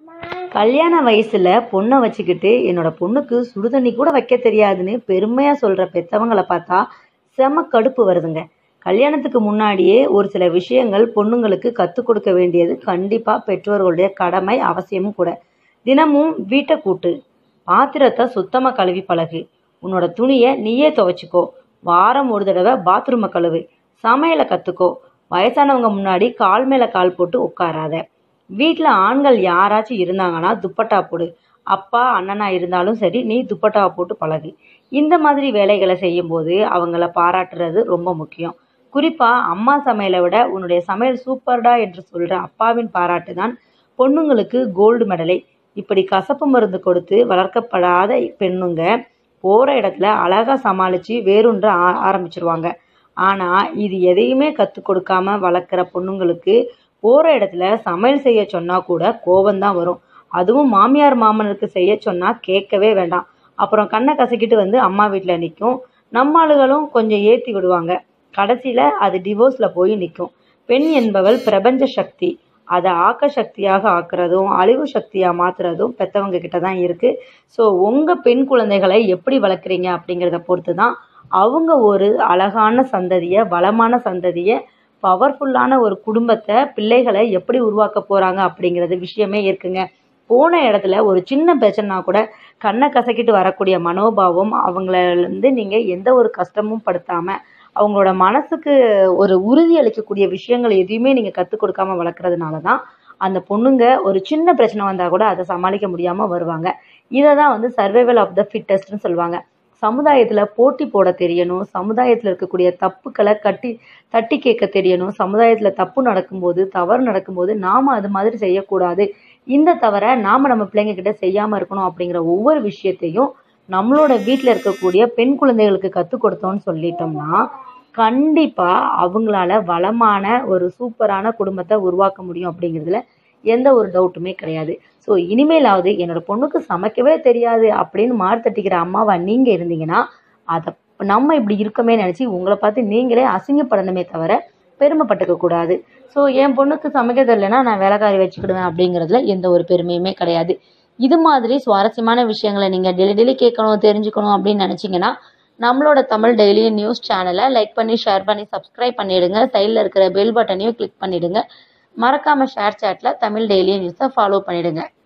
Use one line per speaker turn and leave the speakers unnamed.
கல்யாண வயசுல பொண்ணை வச்சுக்கிட்டு என்னோட பொண்ணுக்கு சுடுதண்ணி கூட வைக்க தெரியாதுன்னு பெருமையா சொல்ற பெத்தவங்களை பார்த்தா செம கடுப்பு வருதுங்க கல்யாணத்துக்கு முன்னாடியே ஒரு சில விஷயங்கள் பொண்ணுங்களுக்கு கற்றுக் கொடுக்க வேண்டியது கண்டிப்பா பெற்றோர்களுடைய கடமை அவசியமும் கூட தினமும் வீட்டை கூட்டு பாத்திரத்தை சுத்தமா கழுவி பழகு உன்னோட துணியை நீயே துவைச்சிக்கோ வாரம் ஒரு தடவை பாத்ரூமை கழுவு சமையலை கற்றுக்கோ வயசானவங்க முன்னாடி கால் மேலே கால் போட்டு உட்காராத வீட்டில் ஆண்கள் யாராச்சும் இருந்தாங்கன்னா துப்பட்டா போடு அப்பா அண்ணனா இருந்தாலும் சரி நீ துப்பட்டாவை போட்டு பழகு இந்த மாதிரி வேலைகளை செய்யும்போது அவங்கள பாராட்டுறது ரொம்ப முக்கியம் குறிப்பாக அம்மா சமையலை விட உன்னுடைய சமையல் சூப்பர்டா என்று சொல்கிற அப்பாவின் பாராட்டு தான் பொண்ணுங்களுக்கு கோல்டு மெடலே இப்படி கசப்பு மருந்து கொடுத்து வளர்க்கப்படாத பெண்ணுங்க போகிற இடத்துல அழகாக சமாளித்து வேறொன்று ஆ ஆரம்பிச்சிருவாங்க ஆனால் இது எதையுமே கற்றுக் கொடுக்காம வளர்க்குற பொண்ணுங்களுக்கு போகிற இடத்துல சமையல் செய்ய சொன்னால் கூட கோபம்தான் வரும் அதுவும் மாமியார் மாமனருக்கு செய்ய சொன்னால் கேட்கவே வேண்டாம் அப்புறம் கண்ணை கசக்கிட்டு வந்து அம்மா வீட்டில் நிற்கும் நம்ம ஆளுகளும் கொஞ்சம் ஏற்றி விடுவாங்க கடைசியில் அது டிவோர்ஸில் போய் நிற்கும் பெண் என்பவள் பிரபஞ்ச சக்தி அதை ஆக்க சக்தியாக ஆக்குறதும் அழிவு சக்தியாக மாற்றுறதும் பெற்றவங்க கிட்ட தான் இருக்குது ஸோ உங்கள் பெண் குழந்தைகளை எப்படி வளர்க்குறீங்க அப்படிங்கிறத பொறுத்து தான் அவங்க ஒரு அழகான சந்ததியை வளமான சந்ததியை பவர்ஃபுல்லான ஒரு குடும்பத்தை பிள்ளைகளை எப்படி உருவாக்க போகிறாங்க அப்படிங்கிறது விஷயமே இருக்குங்க போன இடத்துல ஒரு சின்ன பிரச்சனைனா கூட கண்ணை கசக்கிட்டு வரக்கூடிய மனோபாவம் அவங்கள வந்து நீங்கள் எந்த ஒரு கஷ்டமும் படுத்தாமல் அவங்களோட மனசுக்கு ஒரு உறுதி அளிக்கக்கூடிய விஷயங்கள் எதையுமே நீங்கள் கற்றுக் கொடுக்காம வளர்க்குறதுனால தான் அந்த பொண்ணுங்க ஒரு சின்ன பிரச்சனை வந்தால் கூட அதை சமாளிக்க முடியாமல் வருவாங்க இதை தான் வந்து சர்வைவல் ஆஃப் த ஃபிட்டஸ்ட்னு சொல்லுவாங்க சமுதாயத்தில் போட்டி போட தெரியணும் சமுதாயத்தில் இருக்கக்கூடிய தப்புக்களை கட்டி தட்டி கேட்க தெரியணும் சமுதாயத்தில் தப்பு நடக்கும்போது தவறு நடக்கும்போது நாம் அது மாதிரி செய்யக்கூடாது இந்த தவிர நாம் நம்ம பிள்ளைங்க கிட்ட செய்யாமல் இருக்கணும் அப்படிங்கிற ஒவ்வொரு விஷயத்தையும் நம்மளோட வீட்டில் இருக்கக்கூடிய பெண் குழந்தைகளுக்கு கற்றுக் கொடுத்தோம்னு சொல்லிட்டோம்னா கண்டிப்பாக அவங்களால வளமான ஒரு சூப்பரான குடும்பத்தை உருவாக்க முடியும் அப்படிங்கிறதுல எந்த ஒரு டவுட்டுமே கிடையாது ஸோ இனிமேலாவது என்னோட பொண்ணுக்கு சமைக்கவே தெரியாது அப்படின்னு மாறு தட்டிக்கிற அம்மாவா நீங்கள் இருந்தீங்கன்னா அதை நம்ம இப்படி இருக்கமே நினச்சி உங்களை பார்த்து நீங்களே அசிங்கப்படணுமே தவிர பெருமைப்பட்டுக்க கூடாது ஸோ என் பொண்ணுக்கு சமைக்க தெரியலனா நான் வேலைக்காரி வச்சுக்கிடுவேன் அப்படிங்கிறதுல எந்த ஒரு பெருமையுமே கிடையாது இது மாதிரி சுவாரஸ்யமான விஷயங்களை நீங்கள் டெய்லி டெய்லி கேட்கணும் தெரிஞ்சுக்கணும் அப்படின்னு நினச்சிங்கன்னா நம்மளோட தமிழ் டெய்லி நியூஸ் சேனலை லைக் பண்ணி ஷேர் பண்ணி சப்ஸ்கிரைப் பண்ணிவிடுங்க சைடில் இருக்கிற பெல் பட்டனையும் கிளிக் பண்ணிவிடுங்க மறக்காமல் ஷேர் சேட்டில் தமிழ் டெய்லி நியூஸை ஃபாலோ பண்ணிவிடுங்க